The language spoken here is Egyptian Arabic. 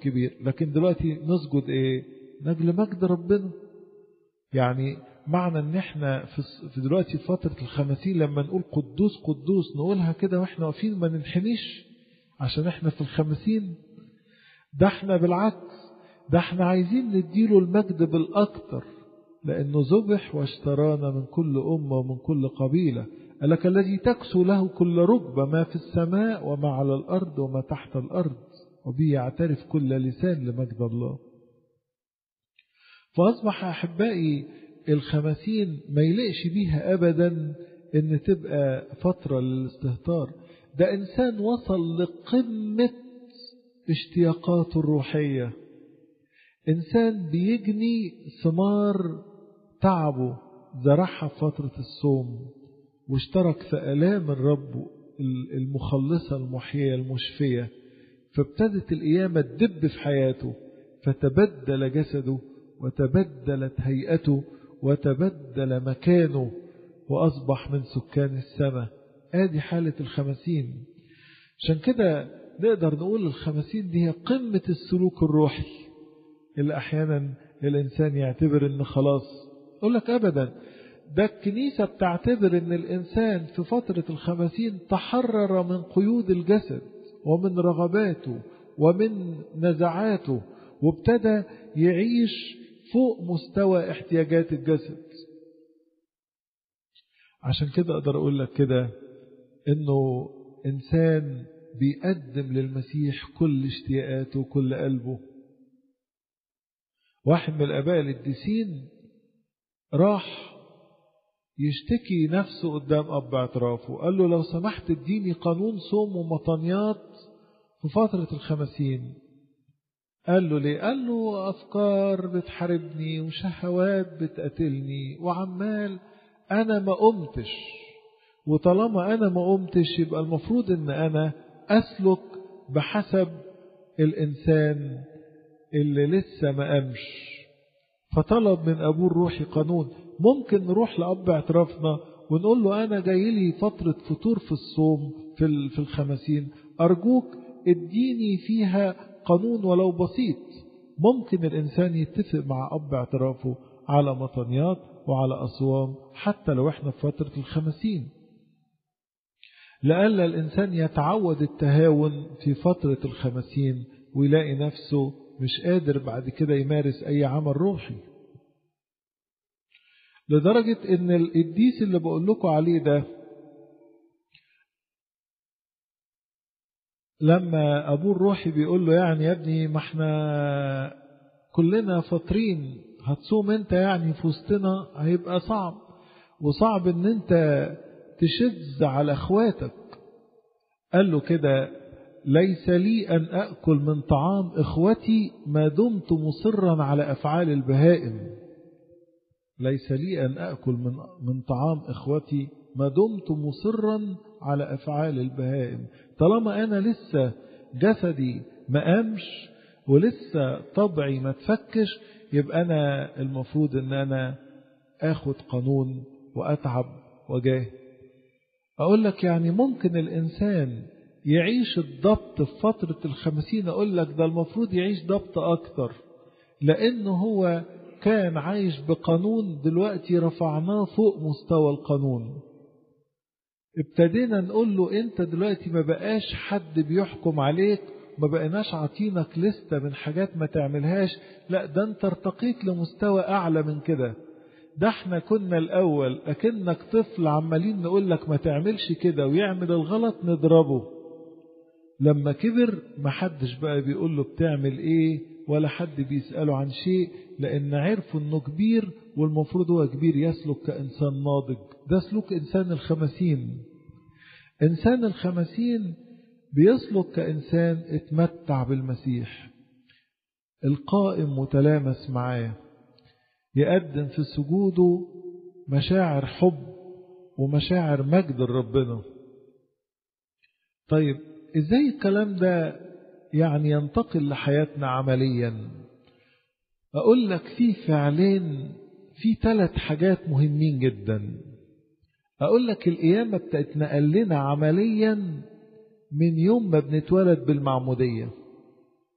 الكبير لكن دلوقتي نسجد ايه نجل مجد ربنا يعني معنى ان احنا في دلوقتي في فترة الخمسين لما نقول قدوس قدوس نقولها كده واحنا واقفين ما ننحنيش عشان احنا في الخمسين ده احنا بالعكس ده احنا عايزين نديله المجد بالاكتر لانه ذبح واشترانا من كل امة ومن كل قبيلة قالك الذي تكسو له كل ركبة ما في السماء وما على الارض وما تحت الارض وبه يعترف كل لسان لمجد الله فأصبح أحبائي الخمسين ما يلقش بيها أبدا إن تبقى فترة للاستهتار ده إنسان وصل لقمة اشتياقاته الروحية إنسان بيجني ثمار تعبه زرعها في فترة الصوم واشترك في آلام الرب المخلصة المحيية المشفية فابتدت القيامة تدب في حياته فتبدل جسده وتبدلت هيئته وتبدل مكانه وأصبح من سكان السماء آدي حالة الخمسين عشان كده نقدر نقول الخمسين دي هي قمة السلوك الروحي اللي أحيانا الإنسان يعتبر إن خلاص أقول لك أبدا ده الكنيسة بتعتبر إن الإنسان في فترة الخمسين تحرر من قيود الجسد ومن رغباته ومن نزعاته وابتدى يعيش فوق مستوى احتياجات الجسد عشان كده اقدر اقول لك كده انه انسان بيقدم للمسيح كل اشتياقاته وكل قلبه واحد من الاباء القديسين راح يشتكي نفسه قدام اب اعترافه قال له لو سمحت اديني قانون صوم ومطنيات في فترة الخمسين قال له ليه قال له أفكار بتحاربني وشهوات بتقتلني وعمال أنا ما قمتش وطالما أنا ما قمتش يبقى المفروض أن أنا أسلك بحسب الإنسان اللي لسه ما قامش فطلب من أبوه الروحي قانون ممكن نروح لأب اعترافنا ونقول له أنا جاي لي فترة فطور في الصوم في في الخمسين أرجوك اديني فيها قانون ولو بسيط ممكن الإنسان يتفق مع أب اعترافه على مطنيات وعلى أصوام حتى لو احنا في فترة الخمسين لألا الإنسان يتعود التهاون في فترة الخمسين ويلاقي نفسه مش قادر بعد كده يمارس أي عمل روحي لدرجة إن القديس اللي بقول لكم عليه ده لما أبوه الروحي بيقول له يعني يا ابني ما احنا كلنا فاطرين هتصوم انت يعني في وسطنا هيبقى صعب وصعب ان انت تشذ على اخواتك قال له كده ليس لي ان اكل من طعام اخوتي ما دمت مصرا على افعال البهائم ليس لي ان اكل من من طعام اخوتي ما دمت مصرا على افعال البهائم طالما انا لسه جسدي ما قامش ولسه طبعي ما تفكش يبقى انا المفروض ان انا اخد قانون واتعب وجاهد اقول لك يعني ممكن الانسان يعيش الضبط في فترة الخمسين اقول لك ده المفروض يعيش ضبط اكتر لانه هو كان عايش بقانون دلوقتي رفعناه فوق مستوى القانون ابتدينا نقول له انت دلوقتي ما بقاش حد بيحكم عليك ما بقيناش عاطينك لستة من حاجات ما تعملهاش لا ده انت ارتقيت لمستوى اعلى من كده ده احنا كنا الاول اكنك طفل عمالين نقول لك ما تعملش كده ويعمل الغلط نضربه لما كبر ما حدش بقى بيقول له بتعمل ايه ولا حد بيسأله عن شيء لان عرفوا انه كبير والمفروض هو كبير يسلك كإنسان ناضج ده سلوك إنسان الخمسين إنسان الخمسين بيسلك كإنسان اتمتع بالمسيح القائم متلامس معاه يقدم في سجوده مشاعر حب ومشاعر مجد لربنا طيب ازاي الكلام ده يعني ينتقل لحياتنا عمليا اقول لك في فعلين في ثلاث حاجات مهمين جدا اقول لك القيامه بتتنقل لنا عمليا من يوم ما بنتولد بالمعموديه